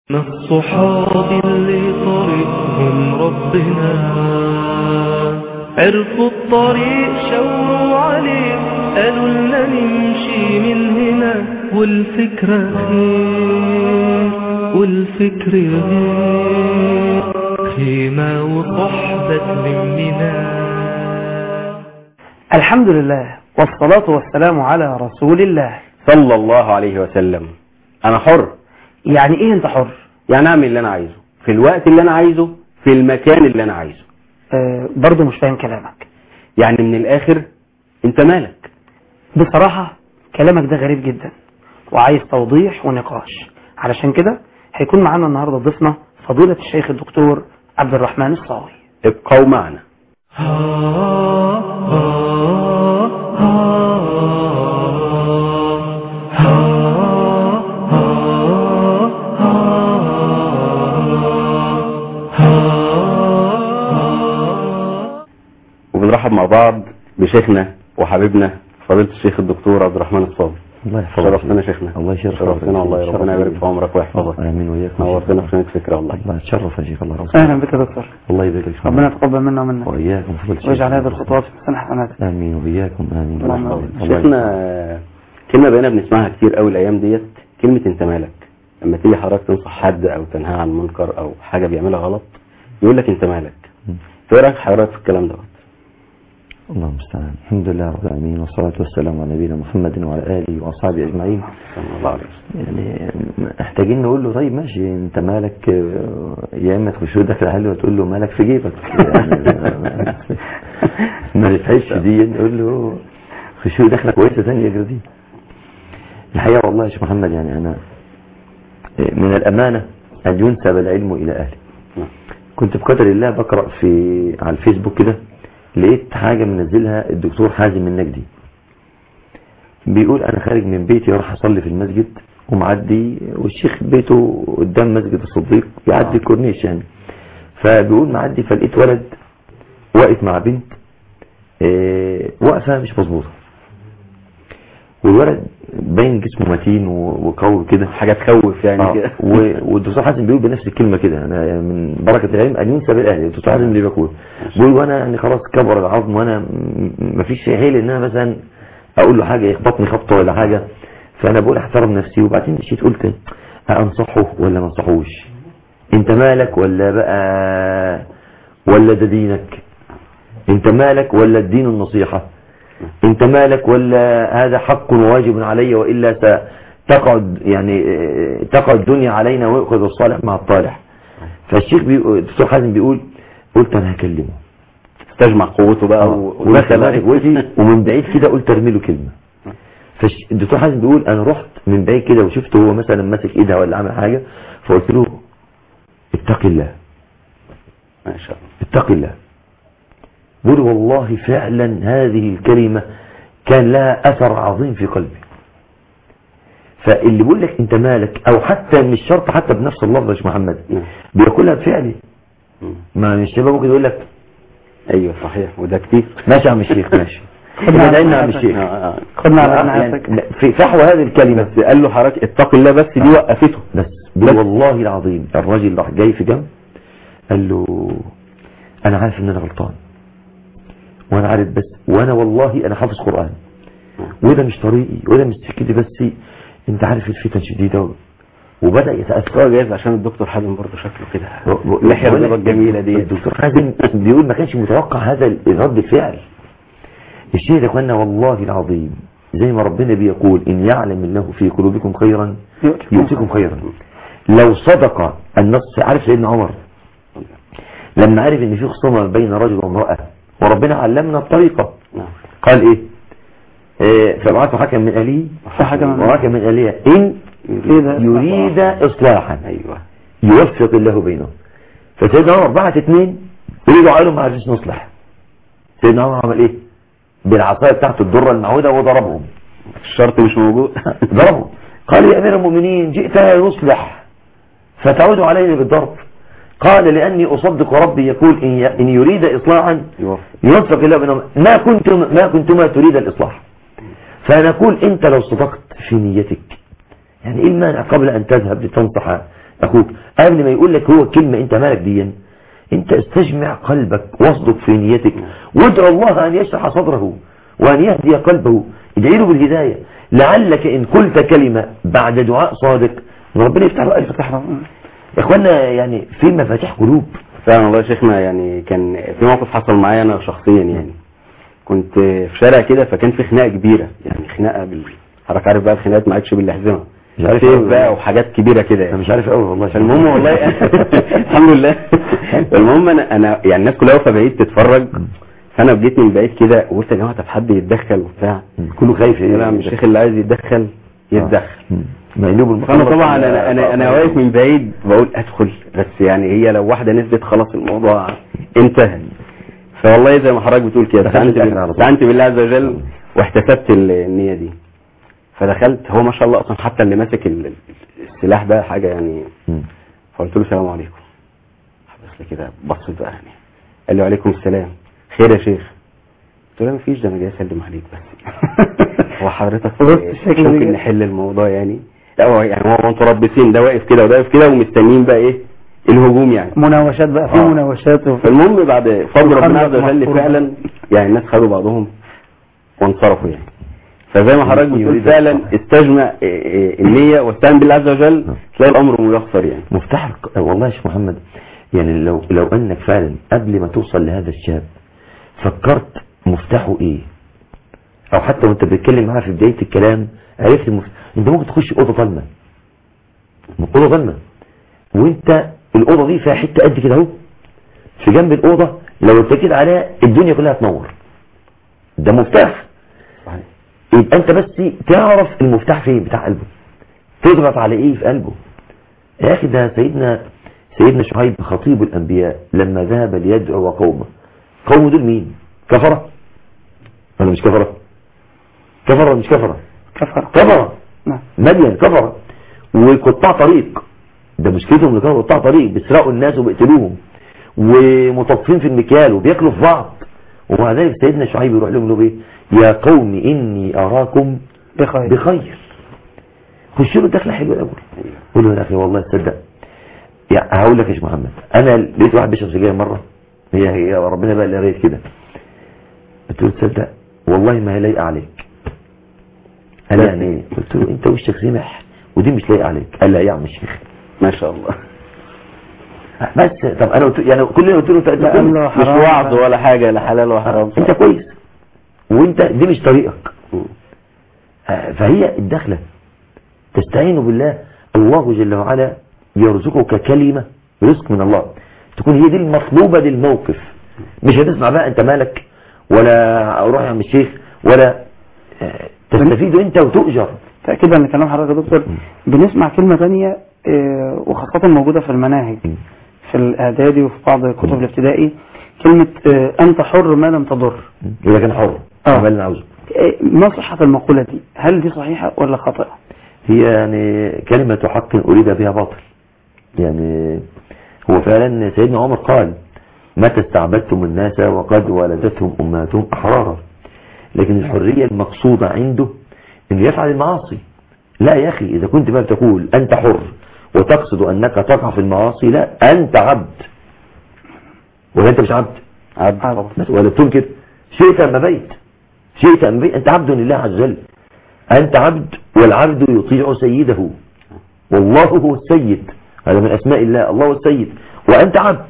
من الصحاب اللي طريقهم ربنا عرفوا الطريق شاوروا عليه قالوا لنا نمشي من هنا والفكرة خير والفكر غير خيمة وصحبة تلمنا الحمد لله والصلاة والسلام على رسول الله صلى الله عليه وسلم انا حر يعني ايه انت حر يعني اعمل اللي انا عايزه في الوقت اللي انا عايزه في المكان اللي انا عايزه آه برضو مش فاهم كلامك يعني من الاخر انت مالك بصراحة كلامك ده غريب جدا وعايز توضيح ونقاش علشان كده هيكون معانا النهاردة ضيفنا فضيلة الشيخ الدكتور عبد الرحمن الصاوي ابقوا معنا وبنرحب مع بعض بشيخنا وحبيبنا فضيلة الشيخ الدكتور عبد الرحمن الصاوي الله يحفظك شرفتنا يا شيخنا الله يشرفك شرفتنا والله ربنا يبارك في عمرك ويحفظك امين وياك نورتنا في سنة فكرة والله الله يتشرف يا شيخ الله يرحمك اهلا بك يا دكتور الله يبارك فيك ربنا يتقبل منا ومنك واياكم فضل الشيخ ويجعل هذه الخطوات في سنة حسناتك امين وإياكم امين اللهم الله آمين. يبارك. شيخنا كلمة بقينا بنسمعها كتير قوي الأيام ديت كلمة أنت مالك لما تيجي حضرتك تنصح حد أو تنهى عن منكر أو حاجة بيعملها غلط يقول لك أنت مالك مم. فإيه رأيك حضرتك في الكلام دوت؟ الله المستعان الحمد لله رب العالمين والصلاة والسلام على نبينا محمد وعلى آله وأصحابه أجمعين صلى الله عليه وسلم يعني محتاجين نقول له طيب ماشي انت مالك آه، يا اما تخش له داخل حل وتقول له مالك في جيبك يعني ما- ما نتعيش دي نقول له خش له داخله كويسه ثانيه غير دي الحقيقه والله يا شيخ محمد يعني انا آه، من الامانه ان ينسب العلم الى اهله نعم. كنت بقدر الله بقرا في على الفيسبوك كده لقيت حاجه منزلها الدكتور حازم النجدي بيقول انا خارج من بيتي اروح اصلي في المسجد ومعدي والشيخ بيته قدام مسجد الصديق بيعدي الكورنيش يعني فبيقول معدي فلقيت ولد واقف مع بنت آه، واقفه مش مظبوطه والولد باين جسمه متين و- وقوي كده حاجة تخوف يعني آه، كده و- والدكتور حازم بيقول بنفس الكلمه كده انا يعني من بركه العلم ان ينسب الاهلي الدكتور حازم اللي بيقول بيقول وانا يعني خلاص كبر العظم وانا م- مفيش حيل ان انا مثلا اقول له حاجه يخبطني خبطه ولا حاجه فانا بقول احترم نفسي وبعدين مشيت قلت انصحه ولا ما انصحوش انت مالك ولا بقى ولا ده دينك انت مالك ولا الدين النصيحه انت مالك ولا هذا حق واجب علي والا ستقعد يعني اه، تقعد الدنيا علينا ويأخذ الصالح مع الطالح فالشيخ بيقول الدكتور حازم بيقول قلت انا هكلمه استجمع قوته بقى و- ودخل ودخل جوزي ومن بعيد كده قلت ارمي له كلمه فالدكتور حازم بيقول انا رحت من بعيد كده وشفته هو مثلا ماسك ايدها ولا عامل حاجه فقلت له اتق الله ما شاء الله اتق الله بيقول والله فعلا هذه الكلمة كان لها أثر عظيم في قلبي فاللي بيقول لك انت مالك او حتى مش شرط حتى بنفس اللفظ يا شيخ محمد نعم. بيقولها بفعلي مم. ما من الشباب ممكن يقول لك ايوه صحيح وده كتير ماشي يا عم الشيخ ماشي خدنا على ادعينا يا عم حياتك. الشيخ آه، آه. خدنا على يعني نعمتك في فحوى هذه الكلمة بس قال له حضرتك اتق الله بس دي وقفته بس بيقول والله العظيم الراجل راح جاي في جنب قال له انا عارف ان انا غلطان وانا عارف بس وانا والله انا حافظ قرآن وده مش طريقي وده مش سكتي بس انت عارف الفتن شديدة و- وبدأ يتأثر هو جايز عشان الدكتور حازم برضه شكله كده و- و- اللحية بقول لك البيضاء الجميلة دي الدكتور حازم بيقول ما كانش متوقع هذا ال- رد الفعل الشيء ده اخوانا والله العظيم زي ما ربنا بيقول ان يعلم الله في قلوبكم خيرا يؤتكم يؤتكم خيرا لو صدق النص عارف سيدنا عمر لما عرف ان في خصومه بين رجل وامراه وربنا علمنا الطريقه نعم. قال ايه, إيه فبعثوا حكم من اهله فحكم من- وحكم من اهلها ان يريد يريد اصلاحا ايوه يوفق الله بينهم فسيدنا عمر بعت اثنين يريدوا عليهم ما عرفش نصلح سيدنا عمر عمل ايه بالعصايه بتاعته الدره المعوده وضربهم الشرط مش موجود ضربهم قال يا امير المؤمنين جئتنا لنصلح فتعود علينا بالضرب قال لاني اصدق ربي يقول ان ي- ان يريد اصلاحا يوفق يوفق الله بينهم ما كنتم ما كنتما تريد الاصلاح فنقول انت لو صدقت في نيتك يعني ايه المانع قبل ان تذهب لتنصح اخوك قبل ما يقول لك هو الكلمة انت مالك دي انت استجمع قلبك واصدق في نيتك وادعو الله ان يشرح صدره وان يهدي قلبه ادعي له بالهداية لعلك ان قلت كلمة بعد دعاء صادق ربنا يفتح له قلبك فتح له. يا اخوانا يعني في مفاتيح قلوب فعلا والله يا شيخنا يعني كان في موقف حصل معايا انا شخصيا يعني كنت في شارع كده فكان في خناقه كبيره يعني خناقه بال حضرتك عارف بقى الخناقات ما عادش بالاحزمه مش عارف سيف أوي. بقى وحاجات كبيره كده انا يعني مش عارف قوي والله فالمهم والله الحمد لله المهم انا انا يعني الناس كلها واقفه بعيد تتفرج فانا جيت من بعيد كده وقلت يا جماعه طب حد يتدخل وبتاع كله خايف يا جماعه الشيخ اللي عايز يتدخل يتدخل مقلوب فانا طبعا انا انا انا واقف من بعيد بقول ادخل بس يعني هي لو واحده نزلت خلاص الموضوع انتهى فوالله زي ما حضرتك بتقول كده دخلت استعنت داخل على بال- طول. استعنت بالله عز وجل واحتسبت ال- النيه دي فدخلت هو ما شاء الله اصلا حتى اللي ماسك ال- ال- السلاح ده حاجه يعني فقلت له السلام عليكم بس كده بصيت بقى يعني قال لي وعليكم السلام خير يا شيخ قلت له ما فيش ده انا جاي اسلم عليك بس هو حضرتك بص الشكل ده ممكن كده. نحل الموضوع يعني لا هو يعني هو متربصين ده واقف كده وده واقف كده ومستنيين بقى ايه الهجوم يعني مناوشات بقى في آه. مناوشات وفي فالمهم بعد فضل ربنا عز وجل محفوظ. فعلا يعني الناس خدوا بعضهم وانصرفوا يعني فزي ما حضرتك بتقول يريد فعلا الصح. استجمع إيه إيه النية واستعن بالله عز وجل تلاقي الامر ميسر يعني مفتاح الق- والله يا شيخ محمد يعني لو لو انك فعلا قبل ما توصل لهذا الشاب فكرت مفتاحه ايه او حتى وانت بتتكلم معاه في بداية الكلام عرفت المفتاح انت ممكن تخش اوضه ضلمه اوضه ضلمه وانت الاوضه دي فيها حته قد كده اهو في جنب الاوضه لو اتكيت عليها الدنيا كلها تنور ده مفتاح صحيح يبقى انت بس تعرف المفتاح فين بتاع قلبه تضغط على ايه في قلبه يا اخي ده سيدنا سيدنا شعيب خطيب الانبياء لما ذهب ليدعو قومه قومه دول مين كفرة ولا مش كفرة كفرة ولا مش كفرة كفر كفرة نعم مدين كفرة وقطاع طريق ده مشكلتهم اللي كانوا قطاع طريق بيسرقوا الناس وبيقتلوهم ومطفين في المكيال وبياكلوا في بعض ومع ذلك سيدنا شعيب يروح لهم يقول لهم ايه يا قوم اني اراكم بخير بخير خش له دخله حلوه الاول قول له يا اخي والله تصدق يعني هقول لك يا شيخ محمد انا لقيت واحد بيشرب سجاير مره هي هي ربنا بقى اللي قريت كده قلت له تصدق والله ما هي لايقه عليك قال لي يعني ايه قلت له انت وشك سمح ودي مش لايقه عليك قال لي يا عم الشيخ ما شاء الله بس طب انا قلت يعني كل اللي قلت له انت أنت لا، كويس. الله مش حرام وعظ ولا حاجة لا حلال ولا حرام انت كويس وانت دي مش طريقك آه، فهي الدخلة تستعين بالله الله جل وعلا يرزقك كلمة رزق من الله تكون هي دي المطلوبة للموقف مش هتسمع بقى انت مالك ولا اروح يا عم الشيخ ولا آه، تستفيد انت وتؤجر تأكيدا لكلام حضرتك يا دكتور بنسمع كلمة تانية آه، وخاصة موجودة في المناهج في الإعدادي وفي بعض الكتب الابتدائي كلمة آه، أنت حر ما لم تضر إذا كان حر آه. عمل اللي عاوزه آه، ما صحة المقولة دي هل دي صحيحة ولا خاطئة هي يعني كلمة حق أريد بها باطل يعني هو فعلا سيدنا عمر قال متى استعبدتم الناس وقد ولدتهم أمهاتهم أحرارا لكن الحرية المقصودة عنده أن يفعل المعاصي لا يا أخي إذا كنت بقى تقول أنت حر وتقصد أنك تقع في المعاصي لا أنت عبد ولا أنت مش عبد عبد عبد. بس ولا تقول كده شئت أم بيت شئت أم بيت أنت عبد لله عز وجل أنت عبد والعبد يطيع سيده والله هو السيد هذا من أسماء الله الله هو السيد وأنت عبد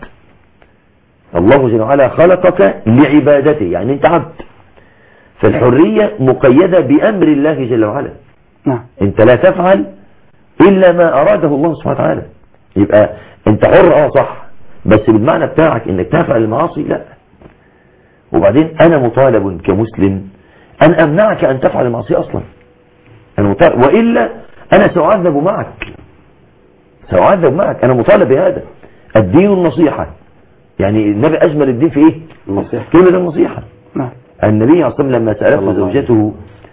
الله جل وعلا خلقك لعبادته يعني أنت عبد فالحرية مقيدة بأمر الله جل وعلا نعم أنت لا تفعل إلا ما أراده الله سبحانه وتعالى يبقى أنت حر اه صح بس بالمعنى بتاعك أنك تفعل المعاصي لا وبعدين أنا مطالب كمسلم أن أمنعك أن تفعل المعصية أصلا أنا مطالب وإلا أنا سأعذب معك سأعذب معك أنا مطالب بهذا الدين النصيحة يعني النبي أجمل الدين في إيه النصيحة كلمة النصيحة نعم النبي عليه الصلاة والسلام لما صلى سألته الله عليه زوجته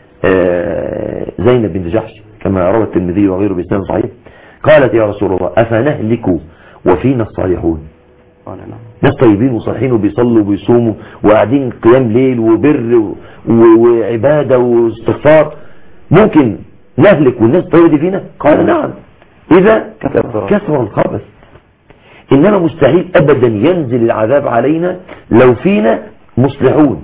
آه، زينب بنت جحش كما روى الترمذي وغيره بإسناد صحيح قالت يا رسول الله أفنهلك وفينا الصالحون قال نعم ناس طيبين وصالحين وبيصلوا وبيصوموا وقاعدين قيام ليل وبر و- و- وعبادة واستغفار ممكن نهلك والناس الطيبة دي فينا قال نعم إذا كثر. كثر الخبث إنما مستحيل أبدا ينزل العذاب علينا لو فينا مصلحون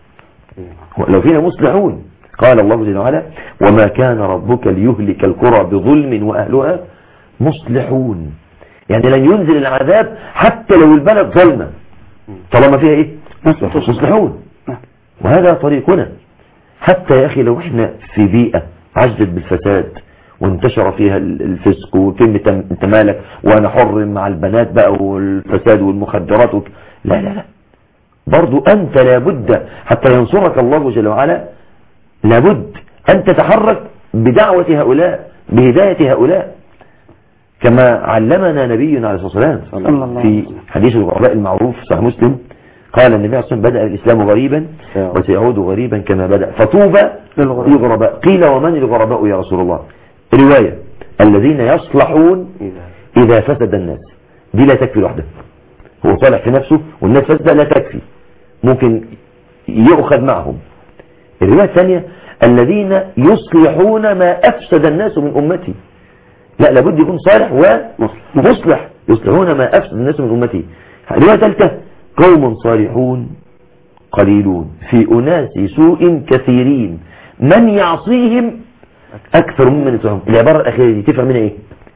لو فينا مصلحون قال الله جل وعلا وما كان ربك ليهلك القرى بظلم وأهلها مصلحون يعني لن ينزل العذاب حتى لو البلد ظلمة طالما فيها ايه مصلحون نعم. وهذا طريقنا حتى يا أخي لو احنا في بيئة عجت بالفساد وانتشر فيها ال- الفسق وكلمة أم- انت مالك وانا حر مع البنات بقى والفساد والمخدرات وك... لا لا لا برضو انت لابد حتى ينصرك الله جل وعلا لابد ان تتحرك بدعوة هؤلاء بهداية هؤلاء كما علمنا نبينا عليه الصلاة والسلام صلى الله عليه في حديث الغرباء المعروف صحيح مسلم قال النبي عليه الصلاة والسلام بدأ الإسلام غريبا وسيعود غريبا كما بدأ فطوبى للغرباء. للغرباء قيل ومن الغرباء يا رسول الله رواية الذين يصلحون إذا إذا فسد الناس دي لا تكفي لوحدها هو صالح في نفسه والناس فاسدة لا تكفي ممكن يؤخذ معهم الرواية الثانية الذين يصلحون ما أفسد الناس من أمتي لا لابد يكون صالح ومصلح يصلحون ما أفسد الناس من أمتي الرواية الثالثة قوم صالحون قليلون في أناس سوء كثيرين من يعصيهم أكثر ممن يطيعهم العبارة الأخيرة دي تفهم منها إيه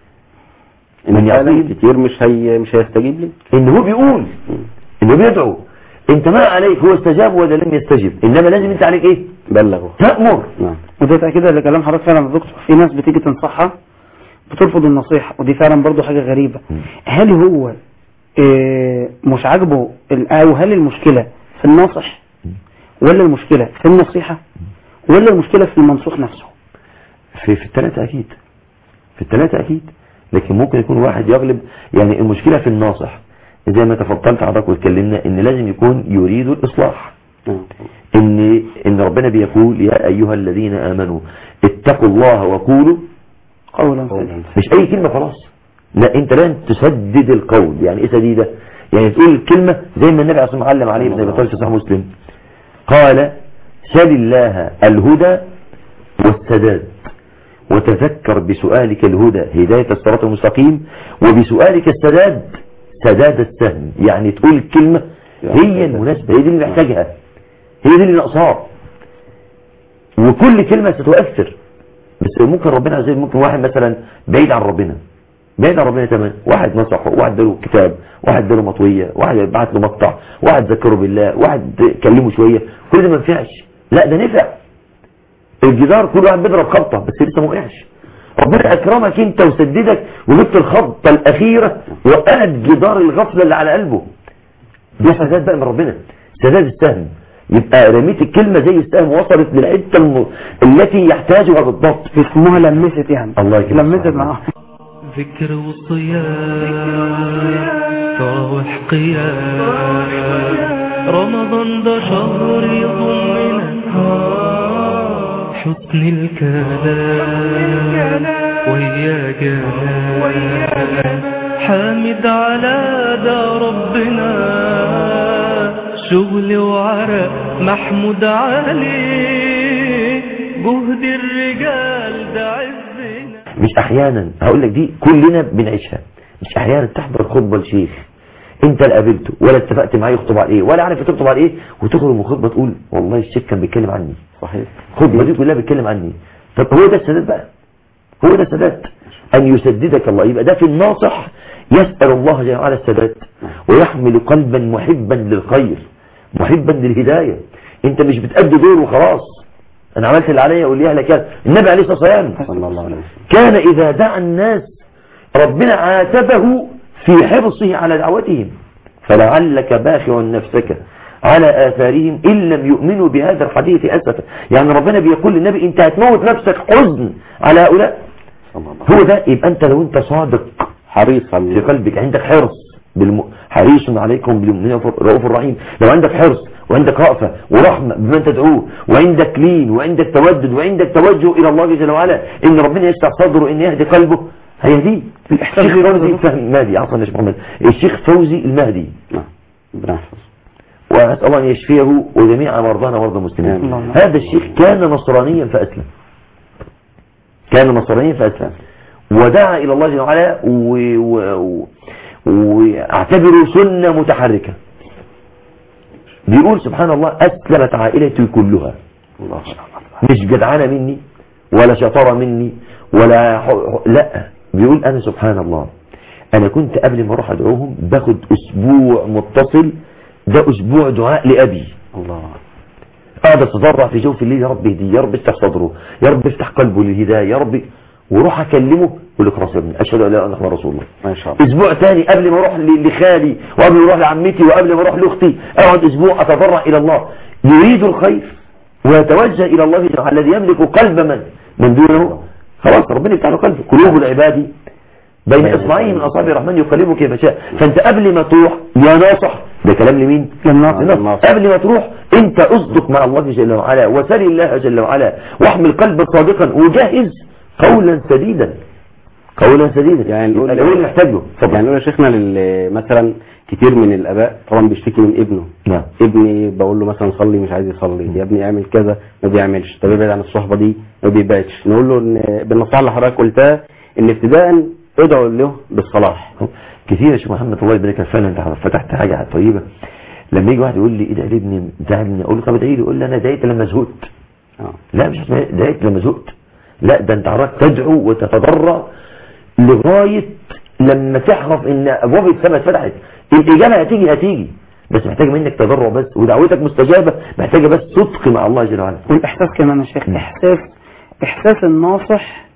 من إن فعلا يعصيهم كتير مش هي مش هيستجيب لي إن هو بيقول إنه بيدعو أنت ما عليك هو استجاب ولا لم يستجب إنما لازم أنت عليك إيه بلغوا تأمر نعم وده تأكيد لكلام حضرتك فعلا يا دكتور في ناس بتيجي تنصحها بترفض النصيحة ودي فعلا برضو حاجة غريبة هل هو آه، مش عاجبه ال- او هل المشكلة في الناصح ولا المشكلة في النصيحة ولا المشكلة في المنصوح نفسه في في الثلاثة أكيد في الثلاثة أكيد لكن ممكن يكون واحد يغلب يعني المشكلة في الناصح زي ما تفضلت حضرتك واتكلمنا ان لازم يكون يريد الإصلاح نعم ان ان ربنا بيقول يا ايها الذين امنوا اتقوا الله وقولوا قولا سديدا مش اي كلمة خلاص لا انت لازم تسدد القول يعني ايه سديدة يعني تقول الكلمة زي ما النبي عليه الصلاة والسلام علم عليه زي ما قال في صحيح مسلم قال سل الله الهدى والسداد وتذكر بسؤالك الهدى هداية الصراط المستقيم وبسؤالك السداد سداد السهم يعني تقول الكلمة هي المناسبة هي دي اللي محتاجها هي دي اللي ناقصاه وكل كلمة ستؤثر بس ممكن ربنا عز وجل ممكن واحد مثلا بعيد عن ربنا بعيد عن ربنا تمام واحد نصحه واحد اداله كتاب واحد اداله مطوية واحد بعت له مقطع واحد ذكره بالله واحد كلمه شوية كل ده ما نفعش لا ده نفع الجدار كل واحد بيضرب خبطة بس لسه ما وقعش ربنا اكرمك انت وسددك وجبت الخبطة الاخيرة وقعت جدار الغفلة اللي على قلبه ده سداد بقى من ربنا سداد السهم يبقى رميت الكلمة زي السهم وصلت للحتة الم... التي يحتاجها بالضبط اسمها لمست يعني الله يكرمك. لمست معاه ذكر وصيام تراوح قيام رمضان ده شهر يضمنا حسن الكلام ويا جمال حامد على ده ربنا شغل وعرق محمود عليه جهد الرجال ده عزنا مش احيانا هقول لك دي كلنا بنعيشها مش احيانا تحضر خطبه لشيخ انت لا قابلته ولا اتفقت معاه يخطب على ايه ولا عارف تخطب على ايه وتخرج من الخطبه تقول والله الشيخ كان بيتكلم عني صحيح الخطبه دي كلها بيتكلم عني طب هو ده السداد بقى هو ده السداد ان يسددك الله يبقى ده في الناصح يسال الله جل وعلا السداد ويحمل قلبا محبا للخير محبا للهدايه انت مش بتأدي دور وخلاص انا عملت اللي عليا واللي اهلك كان النبي عليه الصلاه والسلام صلى الله عليه وسلم كان إذا دعا الناس ربنا عاتبه في حرصه على دعوتهم فلعلك باخع نفسك على آثارهم إن لم يؤمنوا بهذا الحديث أسفا يعني ربنا بيقول للنبي أنت هتموت نفسك حزن على هؤلاء صلى الله هو ده يبقى أنت لو أنت صادق حريص في على قلبك عندك حرص بالم... حريص عليكم بالمؤمنين رؤوف رحيم لو عندك حرص وعندك رأفة ورحمة بمن تدعوه وعندك لين وعندك تودد وعندك توجه إلى الله جل وعلا إن ربنا يفتح صدره إن يهدي قلبه هيهديه الشيخ فوزي فهم المهدي عفوا يا شيخ محمد الشيخ فوزي المهدي نعم ربنا يحفظه وأسأل الله أن يشفيه وجميع مرضانا ومرضى المسلمين اللهم هذا الشيخ كان نصرانيا فأسلم كان نصرانيا فأسلم ودعا الى الله جل وعلا و- و- و- واعتبره سنة متحركة بيقول سبحان الله اسلمت عائلتي كلها الله مش جدعانة مني ولا شطارة مني ولا ح... ح- لا بيقول انا سبحان الله انا كنت قبل ما اروح ادعوهم باخد اسبوع متصل ده اسبوع دعاء لابي الله قاعد اتضرع في جوف الليل يا رب اهديه يا رب افتح صدره يا رب افتح قلبه للهدايه يا رب وروح اكلمه يقول لك خلاص يا ابني اشهد ان لا اله الا الله رسول الله ما شاء الله اسبوع تاني قبل ما اروح ل- لخالي وقبل ما اروح لعمتي وقبل ما اروح لاختي اقعد اسبوع اتضرع الى الله يريد الخير ويتوجه الى الله جل وعلا الذي يملك قلب من من دونه خلاص ربنا يفتح له قلبه قلوب العباد بين اصبعين من اصابع الرحمن يقلبه كيف شاء فانت قبل ما تروح يا ناصح ده كلام لمين للناصح. للناصح. قبل ما تروح انت اصدق مع الله جل وعلا وسل الله جل وعلا واحمل قلبك صادقا وجهز قولا سديدا قولا سديدا يعني نقول يبقى هو اللي محتاج له اتفضل. يعني نقول يا شيخنا لل- مثلا كتير من الاباء طبعا بيشتكي من ابنه نعم ابني بقول له مثلا صلي مش عايز يصلي يا ابني اعمل كذا ما بيعملش طب ابعد عن الصحبه دي ما بيبعدش نقول له ان بالنصيحه اللي حضرتك قلتها ان ابتداء ادعو له بالصلاح كتير يا شيخ محمد الله يبارك فيك فعلا انت فتحت حاجه طيبه لما يجي واحد يقول لي ايه ده ابني ده ابني اقول له طب ادعي لي يقول لي انا دعيت لما زهقت اه لا مش اسمها دعيت لما زهقت لا ده انت عرفت تدعو وتتضرع لغايه لما تعرف ان ابواب السماء اتفتحت الاجابه هتيجي هتيجي بس محتاجه منك تضرع بس ودعوتك مستجابه محتاجه بس صدق مع الله جل وعلا والاحساس كمان يا شيخ احساس احساس الناصح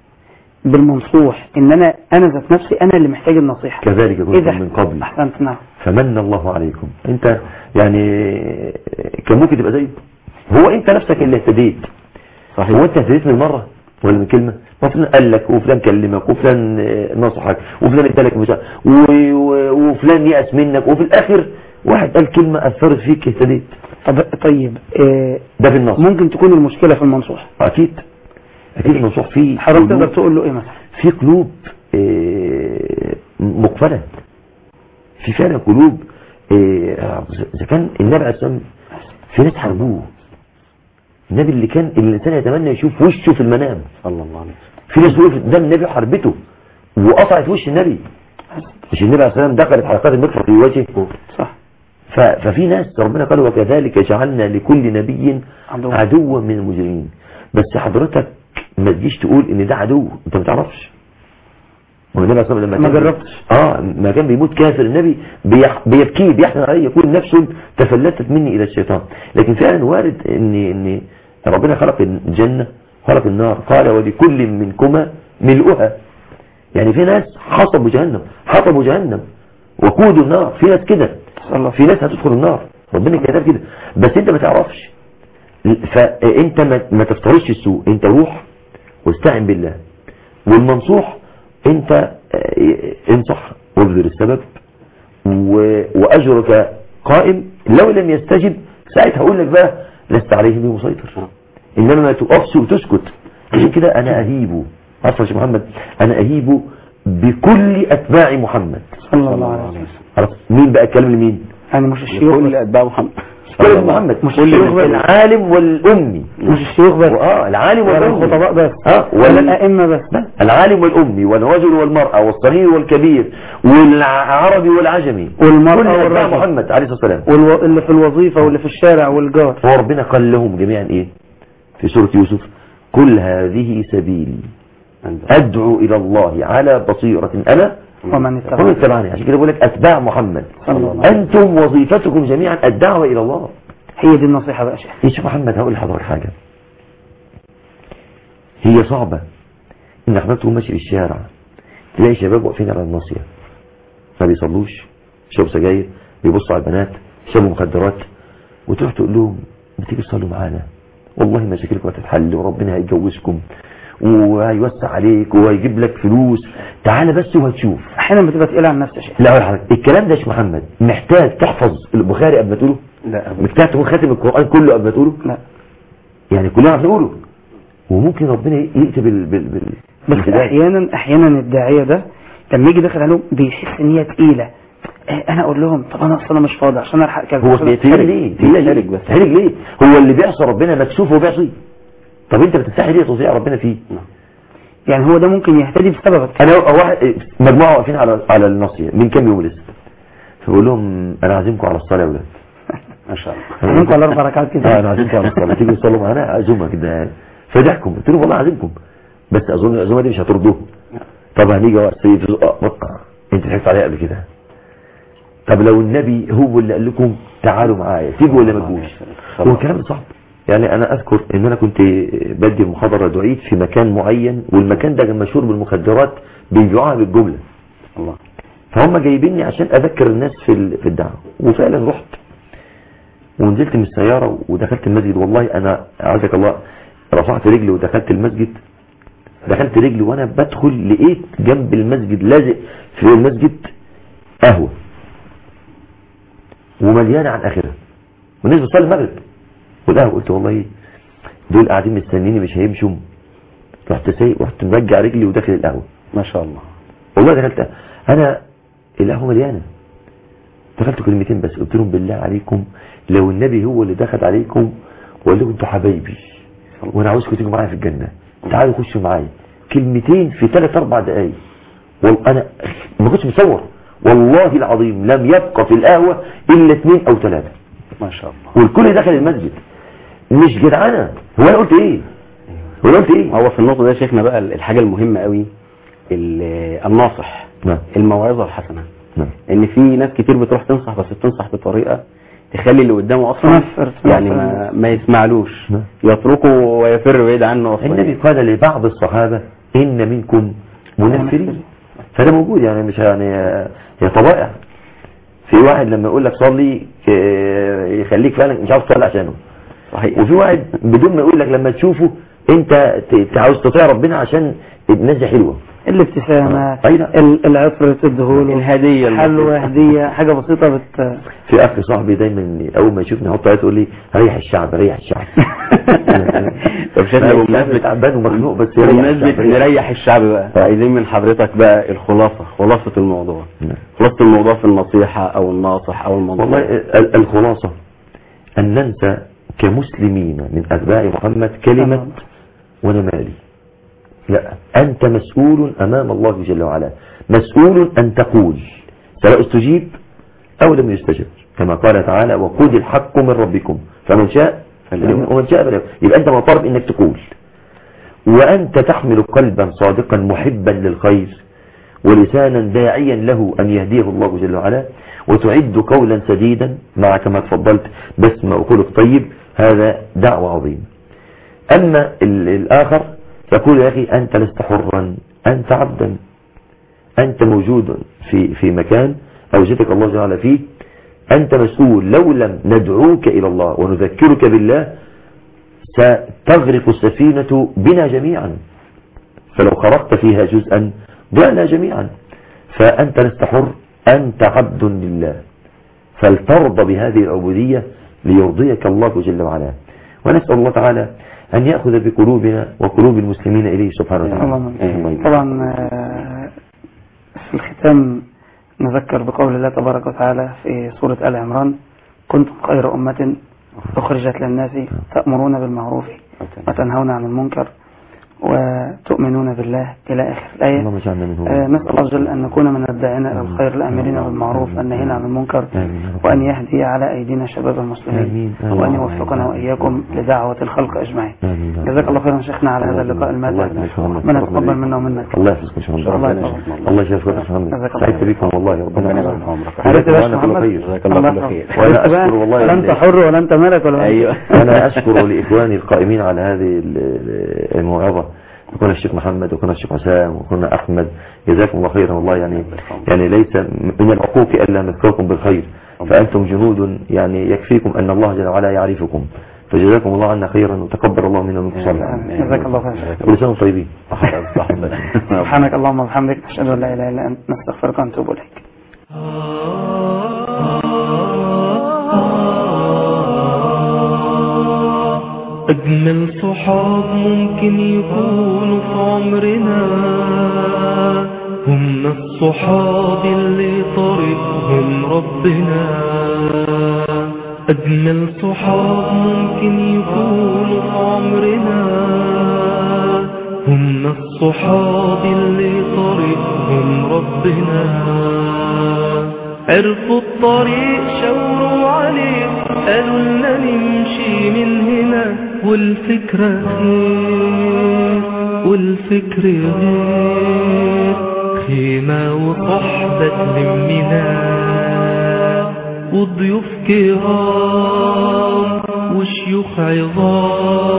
بالمنصوح ان انا انا ذات نفسي انا اللي محتاج النصيحه كذلك كنتم من قبل احسنت نعم فمن الله عليكم انت يعني كان ممكن تبقى زيه هو انت نفسك اللي اهتديت صحيح هو انت اهتديت من مره ولا من كلمه ما فلان قال لك وفلان كلمك وفلان آه، نصحك وفلان ادالك مش عارف- و- و- وفلان يأس منك وفي الاخر واحد قال كلمه اثرت فيك اهتديت طب طيب آه ده في النص ممكن تكون المشكله في المنصوح اكيد اكيد المنصوح فيه حضرتك تقدر قلوب- تقول له ايه مثلا في قلوب آه، مقفلة في فعلا قلوب آه، إذا كان النبي عليه الصلاة والسلام في ناس حاربوه النبي اللي كان اللي الإنسان يتمنى يشوف وشه في المنام صلى الله عليه وسلم في ناس وقفت قدام النبي وحاربته وقطعت وش النبي مش النبي عليه الصلاة والسلام دخلت حلقات المغفر في وجهه صح ف- ففي ناس ربنا قال وكذلك جعلنا لكل نبي عدو. عدوا من المجرمين بس حضرتك ما تجيش تقول ان ده عدو انت ما تعرفش هو النبي صلى الله عليه وسلم ما لما كان- جربتش. اه ما كان بيموت كافر النبي بيح بيبكيه بيحزن عليه يقول نفس تفلتت مني الى الشيطان لكن فعلا وارد ان ان ربنا خلق الجنه خلق النار قال ولكل منكما ملؤها يعني في ناس حطبوا جهنم حطبوا جهنم وقودوا النار في ناس كده الله في ناس هتدخل النار ربنا كتب كده بس انت ما تعرفش فانت ما, ما تفترضش السوء انت روح واستعن بالله والمنصوح انت اه، انصح وابذل السبب و- واجرك قائم لو لم يستجب ساعتها اقول لك بقى لست عليه بمسيطر انما ما تقفش وتسكت عشان كده انا اهيب عارف يا شيخ محمد انا اهيب بكل اتباع محمد صلى الله عليه وسلم خلاص مين بقى الكلام لمين يعني مش الشيوخ كل بس اتباع محمد كل محمد مش كل الشيوخ بس. العالم والامي مش الشيوخ بس اه العالم ولا والامي الخطباء بس اه ولا ولا الائمه بس العالم والامي والرجل والمراه والصغير والكبير والعربي والعجمي والمرأة كل اتباع والرجل. محمد عليه الصلاه والسلام والو... اللي في الوظيفه واللي في الشارع والجار هو ربنا قال لهم جميعا ايه في سوره يوسف كل هذه سبيلي ادعو الى الله على بصيره انا ومن ومن اتبع اتبعني عشان كده بقول لك اتباع محمد صلى الله عليه انتم وظيفتكم جميعا الدعوه الى الله هي دي النصيحه بقى يا شيخ يا شيخ محمد هقول لحضرتك حاجة هي صعبة ان حضرتك تكون ماشي في الشارع تلاقي شباب واقفين على الناصية ما بيصلوش شربوا سجاير بيبصوا على البنات شربوا مخدرات وتروح تقول لهم ما تيجي تصلوا معانا والله مشاكلكم هتتحل وربنا هيجوزكم وهيوسع عليك وهيجيب لك فلوس تعالى بس وهتشوف احيانا بتبقى تقيله على النفس يا شيخ لا أقول لحضرتك الكلام ده يا شيخ محمد محتاج تحفظ البخاري قبل ما تقوله لا أبدا. محتاج تكون خاتم القرآن كله قبل ما تقوله لا يعني كلنا عارفين نقوله وممكن ربنا يأتي بال بال بال بس بالهداية. احيانا احيانا الداعيه ده لما يجي داخل عليهم بيحس ان هي تقيله إيه، انا اقول لهم طب انا اصل انا مش فاضي عشان الحق كذا هو عشان بيتهرج أتحرج. ليه؟ بيتهرج بس. بيتهرج ليه؟ هو اللي بيعصى ربنا مكسوف وبيعصي طب انت بتستحي ليه تطيع ربنا فيه؟ يعني هو ده ممكن يهتدي بسببك انا واحد مجموعه واقفين على على الناصيه من كام يوم لسه فبقول لهم انا عازمكم على الصلاه يا ولاد ما شاء الله هنمكم على اربع ركعات اه كده انا عازمكم على الصلاه تيجوا تصلوا معانا عزومه كده فدعكم قلت لهم والله عازمكم بس اظن العزومه دي مش هترضوه طب هنيجي وقت سيد انت ضحكت عليا قبل كده طب لو النبي هو اللي قال لكم تعالوا معايا تيجوا ولا ما تجوش هو الكلام ده صعب يعني انا اذكر ان انا كنت بدي محاضره دعيت في مكان معين والمكان ده كان مشهور بالمخدرات بيبيعوها بالجمله الله فهم جايبيني عشان اذكر الناس في ال- في الدعوه وفعلا رحت ونزلت من السياره ودخلت المسجد والله انا عزك الله رفعت رجلي ودخلت المسجد دخلت رجلي وانا بدخل لقيت جنب المسجد لازق في المسجد قهوه ومليانه عن اخرها والناس بتصلي المغرب والقهوه قلت والله دول قاعدين مستنيني مش هيمشوا رحت سايق رحت مرجع رجلي وداخل القهوه ما شاء الله والله دخلت انا القهوه مليانه دخلت كلمتين بس قلت لهم بالله عليكم لو النبي هو اللي دخل عليكم وقال لكم انتوا حبايبي وانا عاوزكم تيجوا معايا في الجنه تعالوا خشوا معايا كلمتين في ثلاث اربع دقايق والله انا ما كنتش مصور والله العظيم لم يبقى في القهوه الا اثنين او ثلاثه ما شاء الله والكل دخل المسجد مش جدعانه هو انا قلت ايه هو انا قلت ايه هو في النقطة دي يا شيخنا بقى الحاجة المهمة قوي ال- الناصح نعم الموعظة الحسنة نعم ان في ناس كتير بتروح تنصح بس بتنصح بطريقة تخلي اللي قدامه اصلا تنفر- تنفر يعني ما, الناس. ما يسمعلوش نعم. يتركه ويفر بعيد عنه اصلا النبي قال لبعض الصحابة إن منكم منفرين فده موجود يعني مش يعني هي طبائع في واحد لما يقول لك صلي ك- يخليك فعلا مش عاوز تصلي عشانه صحيح وفي واحد بدون ما يقول لك لما تشوفه انت ت- ت- عاوز تطيع ربنا عشان الناس دي حلوه الابتسامة أي نعم. ال- العطر تديهوله الهدية اللي حلوة هدية حاجة بسيطة بت في اخ صاحبي دايما اول ما يشوفني يحط عليه يقول لي ريح الشعب ريح الشعب طب شايفنا بمناسبة تعبان ومخنوق بس يريح بمناسبة الشعب، ريح نريح الشعب بقى عايزين من حضرتك بقى الخلاصة خلاصة الموضوع نعم. خلاصة الموضوع في النصيحة او الناصح او المنصح والله ال- الخلاصة أن ننسى كمسلمين من أتباع محمد كلمة وأنا مالي لا أنت مسؤول أمام الله جل وعلا مسؤول أن تقول سواء استجيب أو لم يستجب كما قال تعالى وقل الحق من ربكم فمن شاء فليؤمن ومن شاء فليكفر يبقى أنت مطالب أنك تقول وأنت تحمل قلبا صادقا محبا للخير ولسانا داعيا له أن يهديه الله جل وعلا وتعد قولا سديدا مع كما تفضلت بسمة وخلق طيب هذا دعوة عظيمة أما ال- الآخر تقول يا أخي أنت لست حرا أنت عبدا أنت موجود في في مكان أوجدك الله جل وعلا فيه أنت مسؤول لو لم ندعوك إلى الله ونذكرك بالله ستغرق السفينة بنا جميعا فلو خرقت فيها جزءا ضعنا جميعا فأنت لست حر أنت عبد لله فلترضى بهذه العبودية ليرضيك الله جل وعلا ونسأل الله تعالى أن يأخذ بقلوبنا وقلوب المسلمين إليه سبحانه وتعالى اللهم آمين. آمين. طبعا آه، في الختام نذكر بقول الله تبارك وتعالى في سورة آل عمران كنتم خير أمة أخرجت للناس تأمرون بالمعروف وتنهون عن المنكر وتؤمنون بالله إلى آخر الآية اللهم اجعلنا منهم آه، نسأل الله جل أن نكون من الداعين إلى الخير الآمرين بالمعروف والناهين عن المنكر آمين يا رب. وأن يهدي على أيدينا شباب المسلمين آمين. آمين. وأن يوفقنا وإياكم لدعوة الخلق أجمعين آمين يا رب. جزاك الله خيرا شيخنا على هذا اللقاء الماتع الله يكرمك. الله ربنا يكرمك. يتقبل منا ومنك الله يحفظك ان شاء الله الله ربنا يحفظك. يشفيك. الله يشفيك يا محمد جزاك الله سعدت خير. بكم والله ربنا ربنا يبارك يبارك عمرك. عرفت يا وأنا باشا كل محمد خير. جزاك الله كل يحفظك. خير. وأنا عرفت بقى؟ أشكر والله لا أنت إن- حر ولا أنت ملك ولا ايوه أنا أشكر لإخواني القائمين على هذه ال- الموعظة وكنا الشيخ محمد وكنا الشيخ حسام وكنا أحمد جزاكم الله خيرا والله يعني يعني ليس من العقوق ألا نذكركم بالخير فأنتم جنود يعني يكفيكم أن الله جل وعلا يعرفكم فجزاكم الله عنا خيرا وتقبل الله منا ومنكم صالحا جزاك الله خير كل سنة وأنتم طيبين سبحانك اللهم وبحمدك نشهد أن لا إله إلا أنت نستغفرك ونتوب إليك أجمل صحاب ممكن يكونوا في عمرنا هم الصحاب اللي طريقهم ربنا أجمل صحاب ممكن يكونوا في عمرنا هم الصحاب اللي طريقهم ربنا عرفوا الطريق شاوروا عليه قالوا لنا نمشي من هنا والفكرة خير والفكر غير خيمة وصحبة تلمنا وضيوف كرام وشيوخ عظام